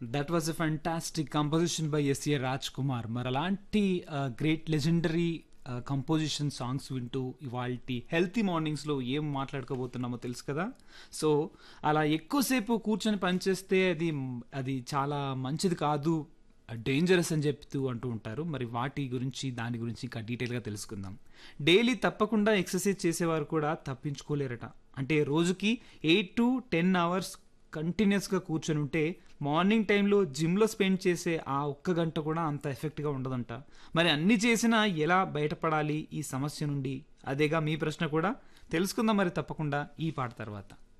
that was a fantastic composition by SA Raj Kumar మరి అలాంటి great legendary composition songs వింటూ ఇవాళ హెల్తీ మార్నింగ్స్లో ఏం మాట్లాడుకోబోతున్నామో తెలుసు కదా సో అలా ఎక్కువసేపు కూర్చొని పనిచేస్తే అది అది చాలా మంచిది కాదు డేంజరస్ అని చెప్తూ అంటూ ఉంటారు మరి వాటి గురించి దాని గురించి ఇంకా డీటెయిల్గా తెలుసుకుందాం డైలీ తప్పకుండా ఎక్సర్సైజ్ చేసేవారు కూడా తప్పించుకోలేరట అంటే రోజుకి ఎయిట్ టు టెన్ అవర్స్ కంటిన్యూస్గా కూర్చొని ఉంటే మార్నింగ్ టైంలో జిమ్లో స్పెండ్ చేసే ఆ ఒక్క గంట కూడా అంత ఎఫెక్ట్గా ఉండదంట మరి అన్ని చేసినా ఎలా బయటపడాలి ఈ సమస్య నుండి అదేగా మీ ప్రశ్న కూడా తెలుసుకుందాం మరి తప్పకుండా ఈ పాట తర్వాత